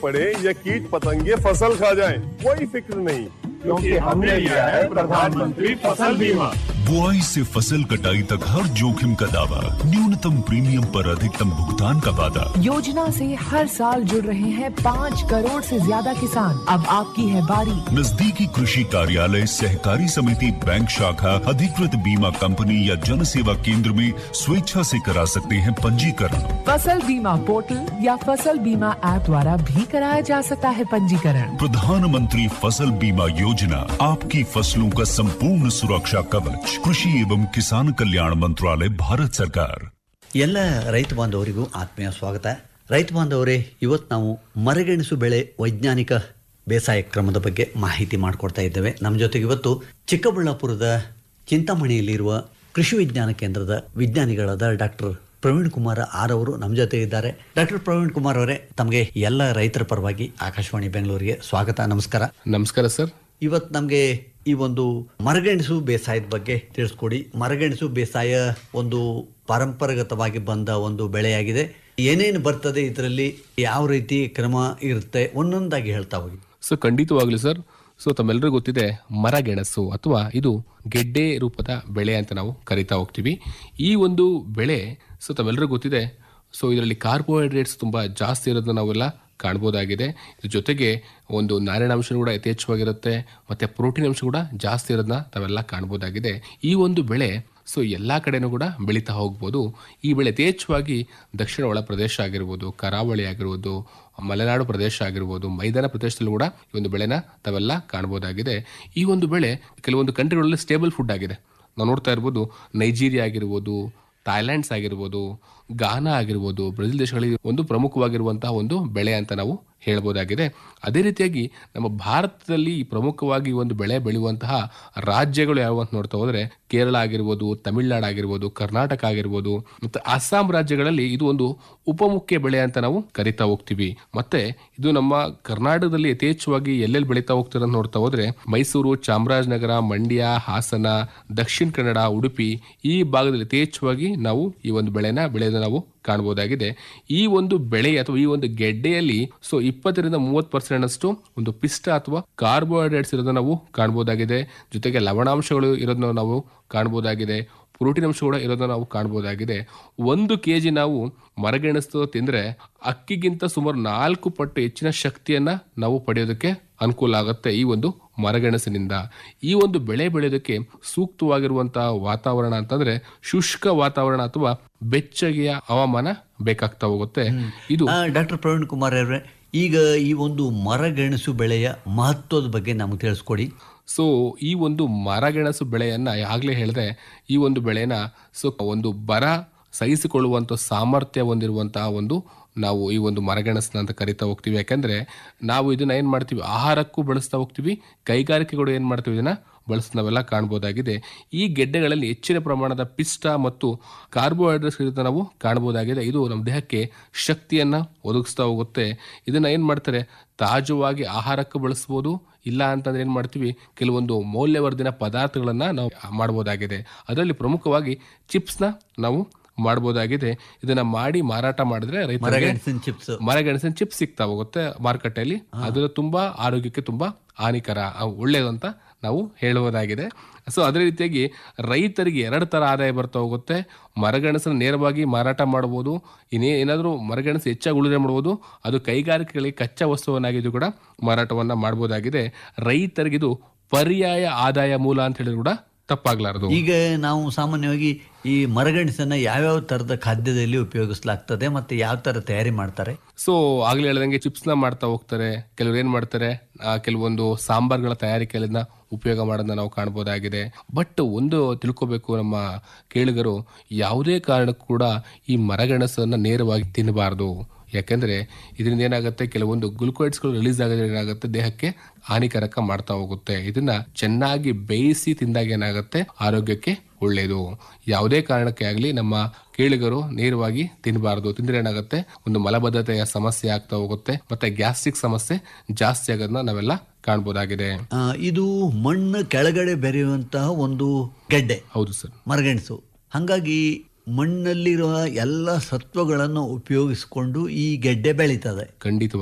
पड़े या कीट पतंगे फसल खा जाए कोई फिक्र नहीं क्योंकि हमने लिया है प्रधानमंत्री फसल बीमा बुआई से फसल कटाई तक हर जोखिम का दावा न्यूनतम प्रीमियम पर अधिकतम भुगतान का वादा योजना से हर साल जुड़ रहे हैं पाँच करोड़ से ज्यादा किसान अब आपकी है बारी नजदीकी कृषि कार्यालय सहकारी समिति बैंक शाखा अधिकृत बीमा कंपनी या जन सेवा केंद्र में स्वेच्छा से करा सकते हैं पंजीकरण फसल बीमा पोर्टल या फसल बीमा ऐप द्वारा भी कराया जा सकता है पंजीकरण प्रधानमंत्री फसल बीमा योजना आपकी फसलों का संपूर्ण सुरक्षा कवच कृषि एवं किसान कल्याण मंत्रालय भारत सरकार ಎಲ್ಲ ರೈತ ಬಾಂಧವರಿಗೂ ಆತ್ಮೀಯ ಸ್ವಾಗತ ರೈತ ಬಾಂಧವರೇ ಇವತ್ತು ನಾವು ಮರಗೆಣಸು ಬೆಳೆ ವೈಜ್ಞಾನಿಕ ಬೇಸಾಯ ಕ್ರಮದ ಬಗ್ಗೆ ಮಾಹಿತಿ ಮಾಡಿಕೊಡ್ತಾ ಇದ್ದೇವೆ ನಮ್ಮ ಜೊತೆಗೆ ಇವತ್ತು ಚಿಕ್ಕಬಳ್ಳಾಪುರದ ಚಿಂತಾಮಣಿಯಲ್ಲಿರುವ ಕೃಷಿ ವಿಜ್ಞಾನ ಕೇಂದ್ರದ ವಿಜ್ಞಾನಿಗಳಾದ ಡಾಕ್ಟರ್ ಪ್ರವೀಣ್ ಕುಮಾರ್ ಆರ್ ಅವರು ನಮ್ಮ ಜೊತೆ ಇದ್ದಾರೆ ಡಾಕ್ಟರ್ ಪ್ರವೀಣ್ ಕುಮಾರ್ ಅವರೇ ತಮಗೆ ಎಲ್ಲ ರೈತರ ಪರವಾಗಿ ಆಕಾಶವಾಣಿ ಬೆಂಗಳೂರಿಗೆ ಸ್ವಾಗತ ನಮಸ್ಕಾರ ನಮಸ್ಕಾರ ಸರ್ ಇವತ್ತು ನಮಗೆ ಈ ಒಂದು ಮರಗೆಣಸು ಬೇಸಾಯದ ಬಗ್ಗೆ ತಿಳಿಸ್ಕೊಡಿ ಮರಗೆಣಸು ಬೇಸಾಯ ಒಂದು ಪಾರಂಪರಾಗತವಾಗಿ ಬಂದ ಒಂದು ಬೆಳೆಯಾಗಿದೆ ಏನೇನು ಬರ್ತದೆ ಇದರಲ್ಲಿ ಯಾವ ರೀತಿ ಕ್ರಮ ಇರುತ್ತೆ ಒಂದೊಂದಾಗಿ ಹೇಳ್ತಾ ಹೋಗಿ ಸೊ ಖಂಡಿತವಾಗ್ಲೂ ಸರ್ ಸೊ ತಮ್ಮೆಲ್ಲರಿಗೂ ಗೊತ್ತಿದೆ ಮರಗೆಣಸು ಅಥವಾ ಇದು ಗೆಡ್ಡೆ ರೂಪದ ಬೆಳೆ ಅಂತ ನಾವು ಕರಿತಾ ಹೋಗ್ತೀವಿ ಈ ಒಂದು ಬೆಳೆ ಸೊ ತಮ್ಮೆಲ್ಲರಿಗೂ ಗೊತ್ತಿದೆ ಸೊ ಇದರಲ್ಲಿ ಕಾರ್ಬೋಹೈಡ್ರೇಟ್ಸ್ ತುಂಬ ಜಾಸ್ತಿ ಇರೋದನ್ನ ನಾವೆಲ್ಲ ಕಾಣ್ಬೋದಾಗಿದೆ ಇದ್ರ ಜೊತೆಗೆ ಒಂದು ನಾರಿನಾಂಶ ಕೂಡ ಯಥೇಚ್ಛವಾಗಿರುತ್ತೆ ಮತ್ತೆ ಪ್ರೋಟೀನ್ ಅಂಶ ಕೂಡ ಜಾಸ್ತಿ ಇರೋದನ್ನ ತಾವೆಲ್ಲ ಕಾಣ್ಬೋದಾಗಿದೆ ಈ ಒಂದು ಬೆಳೆ ಸೊ ಎಲ್ಲ ಕಡೆನೂ ಕೂಡ ಬೆಳೀತಾ ಹೋಗ್ಬೋದು ಈ ಬೆಳೆ ಯಥೇಚ್ಛವಾಗಿ ದಕ್ಷಿಣ ಒಳ ಪ್ರದೇಶ ಆಗಿರ್ಬೋದು ಕರಾವಳಿ ಆಗಿರ್ಬೋದು ಮಲೆನಾಡು ಪ್ರದೇಶ ಆಗಿರ್ಬೋದು ಮೈದಾನ ಪ್ರದೇಶದಲ್ಲೂ ಕೂಡ ಈ ಒಂದು ಬೆಳೆನ ತಾವೆಲ್ಲ ಕಾಣ್ಬೋದಾಗಿದೆ ಈ ಒಂದು ಬೆಳೆ ಕೆಲವೊಂದು ಕಂಟ್ರಿಗಳಲ್ಲಿ ಸ್ಟೇಬಲ್ ಫುಡ್ ಆಗಿದೆ ನಾವು ನೋಡ್ತಾ ಇರ್ಬೋದು ನೈಜೀರಿಯಾ ಆಗಿರ್ಬೋದು ಥಾಯ್ಲ್ಯಾಂಡ್ಸ್ ಆಗಿರ್ಬೋದು ಗಾನಾ ಆಗಿರ್ಬೋದು ಬ್ರೆಜಿಲ್ ದೇಶಗಳಿಗೆ ಒಂದು ಪ್ರಮುಖವಾಗಿರುವಂತಹ ಒಂದು ಬೆಳೆ ಅಂತ ನಾವು ಹೇಳ್ಬೋದಾಗಿದೆ ಅದೇ ರೀತಿಯಾಗಿ ನಮ್ಮ ಭಾರತದಲ್ಲಿ ಪ್ರಮುಖವಾಗಿ ಈ ಒಂದು ಬೆಳೆ ಬೆಳೆಯುವಂತಹ ರಾಜ್ಯಗಳು ಯಾವ ಅಂತ ನೋಡ್ತಾ ಹೋದ್ರೆ ಕೇರಳ ಆಗಿರ್ಬೋದು ತಮಿಳುನಾಡು ಆಗಿರ್ಬೋದು ಕರ್ನಾಟಕ ಆಗಿರ್ಬೋದು ಮತ್ತು ಅಸ್ಸಾಂ ರಾಜ್ಯಗಳಲ್ಲಿ ಇದು ಒಂದು ಉಪಮುಖ್ಯ ಬೆಳೆ ಅಂತ ನಾವು ಕರಿತಾ ಹೋಗ್ತೀವಿ ಮತ್ತೆ ಇದು ನಮ್ಮ ಕರ್ನಾಟಕದಲ್ಲಿ ಯಥೇಚ್ಛವಾಗಿ ಎಲ್ಲೆಲ್ಲಿ ಬೆಳೀತಾ ಹೋಗ್ತಾರೆ ಅಂತ ನೋಡ್ತಾ ಹೋದ್ರೆ ಮೈಸೂರು ಚಾಮರಾಜನಗರ ಮಂಡ್ಯ ಹಾಸನ ದಕ್ಷಿಣ ಕನ್ನಡ ಉಡುಪಿ ಈ ಭಾಗದಲ್ಲಿ ಯಥೇಚ್ಛವಾಗಿ ನಾವು ಈ ಒಂದು ಬೆಳೆನ ಬೆಳೆಯೋದನ್ನ ನಾವು ಕಾಣಬಹುದಾಗಿದೆ ಈ ಒಂದು ಬೆಳೆ ಅಥವಾ ಈ ಒಂದು ಗೆಡ್ಡೆಯಲ್ಲಿ ಸೊ ಇಪ್ಪತ್ತರಿಂದ ಮೂವತ್ತು ಪರ್ಸೆಂಟ್ ಅಷ್ಟು ಒಂದು ಪಿಷ್ಟ ಅಥವಾ ಕಾರ್ಬೋಹೈಡ್ರೇಟ್ಸ್ ಇರೋದನ್ನ ನಾವು ಕಾಣಬಹುದಾಗಿದೆ ಜೊತೆಗೆ ಲವಣಾಂಶಗಳು ಇರೋದನ್ನ ನಾವು ಕಾಣಬಹುದಾಗಿದೆ ಪ್ರೋಟೀನ್ ಅಂಶ ಕೂಡ ಇರೋದನ್ನ ನಾವು ಕಾಣಬಹುದಾಗಿದೆ ಒಂದು ಕೆ ಜಿ ನಾವು ಮರಗೆಣಸು ತಿಂದ್ರೆ ಅಕ್ಕಿಗಿಂತ ಸುಮಾರು ನಾಲ್ಕು ಪಟ್ಟು ಹೆಚ್ಚಿನ ಶಕ್ತಿಯನ್ನ ನಾವು ಪಡೆಯೋದಕ್ಕೆ ಅನುಕೂಲ ಆಗುತ್ತೆ ಈ ಒಂದು ಮರಗೆಣಸಿನಿಂದ ಈ ಒಂದು ಬೆಳೆ ಬೆಳೆಯೋದಕ್ಕೆ ಸೂಕ್ತವಾಗಿರುವಂತಹ ವಾತಾವರಣ ಅಂತಂದ್ರೆ ಶುಷ್ಕ ವಾತಾವರಣ ಅಥವಾ ಬೆಚ್ಚಗೆಯ ಹವಾಮಾನ ಬೇಕಾಗ್ತಾ ಹೋಗುತ್ತೆ ಇದು ಡಾಕ್ಟರ್ ಪ್ರವೀಣ್ ಕುಮಾರ್ ಅವರೇ ಈಗ ಈ ಒಂದು ಮರಗೆಣಸು ಬೆಳೆಯ ಮಹತ್ವದ ಬಗ್ಗೆ ನಮಗೆ ತಿಳಿಸ್ಕೊಡಿ ಸೊ ಈ ಒಂದು ಮರಗೆಣಸು ಬೆಳೆಯನ್ನ ಆಗಲೇ ಹೇಳಿದೆ ಈ ಒಂದು ಬೆಳೆನ ಸೊ ಒಂದು ಬರ ಸಹಿಸಿಕೊಳ್ಳುವಂಥ ಸಾಮರ್ಥ್ಯ ಹೊಂದಿರುವಂತಹ ಒಂದು ನಾವು ಈ ಒಂದು ಮರಗೆಣಸನ್ನ ಅಂತ ಕರಿತಾ ಹೋಗ್ತೀವಿ ಯಾಕಂದ್ರೆ ನಾವು ಇದನ್ನ ಏನ್ ಮಾಡ್ತೀವಿ ಆಹಾರಕ್ಕೂ ಬಳಸ್ತಾ ಹೋಗ್ತೀವಿ ಕೈಗಾರಿಕೆಗಳು ಏನ್ ಮಾಡ್ತೀವಿ ಇದನ್ನ ಬಳಸಿ ನಾವೆಲ್ಲ ಕಾಣ್ಬೋದಾಗಿದೆ ಈ ಗೆಡ್ಡೆಗಳಲ್ಲಿ ಹೆಚ್ಚಿನ ಪ್ರಮಾಣದ ಪಿಷ್ಟ ಮತ್ತು ಕಾರ್ಬೋಹೈಡ್ರೇಟ್ಸ್ ಇರೋದನ್ನ ನಾವು ಕಾಣ್ಬೋದಾಗಿದೆ ಇದು ನಮ್ಮ ದೇಹಕ್ಕೆ ಶಕ್ತಿಯನ್ನ ಒದಗಿಸ್ತಾ ಹೋಗುತ್ತೆ ಇದನ್ನ ಏನ್ ಮಾಡ್ತಾರೆ ತಾಜವಾಗಿ ಆಹಾರಕ್ಕೆ ಬಳಸ್ಬೋದು ಇಲ್ಲ ಅಂತಂದ್ರೆ ಏನ್ ಮಾಡ್ತೀವಿ ಕೆಲವೊಂದು ಮೌಲ್ಯವರ್ಧಿನ ಪದಾರ್ಥಗಳನ್ನ ನಾವು ಮಾಡಬಹುದಾಗಿದೆ ಅದರಲ್ಲಿ ಪ್ರಮುಖವಾಗಿ ಚಿಪ್ಸ್ನ ನಾವು ಮಾಡಬಹುದಾಗಿದೆ ಇದನ್ನ ಮಾಡಿ ಮಾರಾಟ ಮಾಡಿದ್ರೆ ರೈತರಿಗೆ ಮರಗೆಣಸಿನ ಚಿಪ್ಸ್ ಮರಗೆಣಸಿನ ಚಿಪ್ಸ್ ಸಿಗ್ತಾ ಹೋಗುತ್ತೆ ಮಾರುಕಟ್ಟೆಯಲ್ಲಿ ಅದು ತುಂಬಾ ಆರೋಗ್ಯಕ್ಕೆ ತುಂಬಾ ಹಾನಿಕರ ಅವು ಒಳ್ಳೇದು ಅಂತ ನಾವು ಹೇಳುವುದಾಗಿದೆ ಸೊ ಅದೇ ರೀತಿಯಾಗಿ ರೈತರಿಗೆ ಎರಡು ತರ ಆದಾಯ ಬರ್ತಾ ಹೋಗುತ್ತೆ ಮರಗೆಣಸನ್ನು ನೇರವಾಗಿ ಮಾರಾಟ ಮಾಡಬಹುದು ಇನ್ನೇ ಏನಾದರೂ ಮರಗೆಣಸು ಹೆಚ್ಚಾಗಿ ಉಳಿದ್ರೆ ಮಾಡ್ಬೋದು ಅದು ಕೈಗಾರಿಕೆಗಳಿಗೆ ಕಚ್ಚಾ ವಸ್ತುವನ್ನಾಗಿದ್ದು ಕೂಡ ಮಾರಾಟವನ್ನ ಮಾಡಬಹುದಾಗಿದೆ ರೈತರಿಗೆ ಇದು ಪರ್ಯಾಯ ಆದಾಯ ಮೂಲ ಅಂತ ಹೇಳಿದ್ರು ಕೂಡ ತಪ್ಪಾಗ್ಲಾರದು ಈಗ ನಾವು ಸಾಮಾನ್ಯವಾಗಿ ಈ ಮರಗೆಣಸನ್ನ ಯಾವ್ಯಾವ ತರದ ಖಾದ್ಯದಲ್ಲಿ ಉಪಯೋಗಿಸಲಾಗ್ತದೆ ಮತ್ತೆ ಯಾವ ತರ ತಯಾರಿ ಮಾಡ್ತಾರೆ ಸೊ ಆಗ್ಲೇ ಹೇಳ್ದಂಗೆ ಚಿಪ್ಸ್ನ ಮಾಡ್ತಾ ಹೋಗ್ತಾರೆ ಕೆಲವ್ರು ಏನ್ ಮಾಡ್ತಾರೆ ಆ, ಕೆಲವೊಂದು ಸಾಂಬಾರ್ಗಳ ತಯಾರಿಕೆಯನ್ನ ಉಪಯೋಗ ಮಾಡೋದನ್ನ ನಾವು ಕಾಣಬಹುದಾಗಿದೆ ಬಟ್ ಒಂದು ತಿಳ್ಕೊಬೇಕು ನಮ್ಮ ಕೇಳುಗರು ಯಾವುದೇ ಕಾರಣಕ್ಕೂ ಕೂಡ ಈ ಮರಗೆಣಸನ್ನ ನೇರವಾಗಿ ತಿನ್ನಬಾರದು ಯಾಕೆಂದ್ರೆ ಇದರಿಂದ ಏನಾಗುತ್ತೆ ಕೆಲವೊಂದು ಗ್ಲುಕೋಯ್ಡ್ಸ್ಗಳು ರಿಲೀಸ್ ಆಗೋದ್ರಿಂದ ಏನಾಗುತ್ತೆ ದೇಹಕ್ಕೆ ಹಾನಿಕರಕ ಮಾಡ್ತಾ ಹೋಗುತ್ತೆ ಇದನ್ನ ಚೆನ್ನಾಗಿ ಬೇಯಿಸಿ ತಿಂದಾಗ ಏನಾಗುತ್ತೆ ಆರೋಗ್ಯಕ್ಕೆ ಒಳ್ಳೆಯದು ಯಾವುದೇ ಕಾರಣಕ್ಕೆ ಆಗಲಿ ನಮ್ಮ ಕೇಳಿಗರು ನೇರವಾಗಿ ತಿನ್ನಬಾರದು ತಿಂದ್ರೆ ಏನಾಗುತ್ತೆ ಒಂದು ಮಲಬದ್ಧತೆಯ ಸಮಸ್ಯೆ ಆಗ್ತಾ ಹೋಗುತ್ತೆ ಮತ್ತೆ ಗ್ಯಾಸ್ಟ್ರಿಕ್ ಸಮಸ್ಯೆ ಜಾಸ್ತಿ ಆಗೋದನ್ನ ನಾವೆಲ್ಲ ಕಾಣ್ಬೋದಾಗಿದೆ ಆ, ಇದು ಮಣ್ಣು ಕೆಳಗಡೆ ಬೆರೆಯುವಂತಹ ಒಂದು ಗೆಡ್ಡೆ ಹೌದು ಸರ್ ಮರಗೆಣಸು ಹಾಗಾಗಿ ಮಣ್ಣಲ್ಲಿರುವ ಎಲ್ಲ ಸತ್ವಗಳನ್ನು ಉಪಯೋಗಿಸಿಕೊಂಡು ಈ ಗೆಡ್ಡೆ ಬೆಳೀತದೆ ಖಂಡಿತ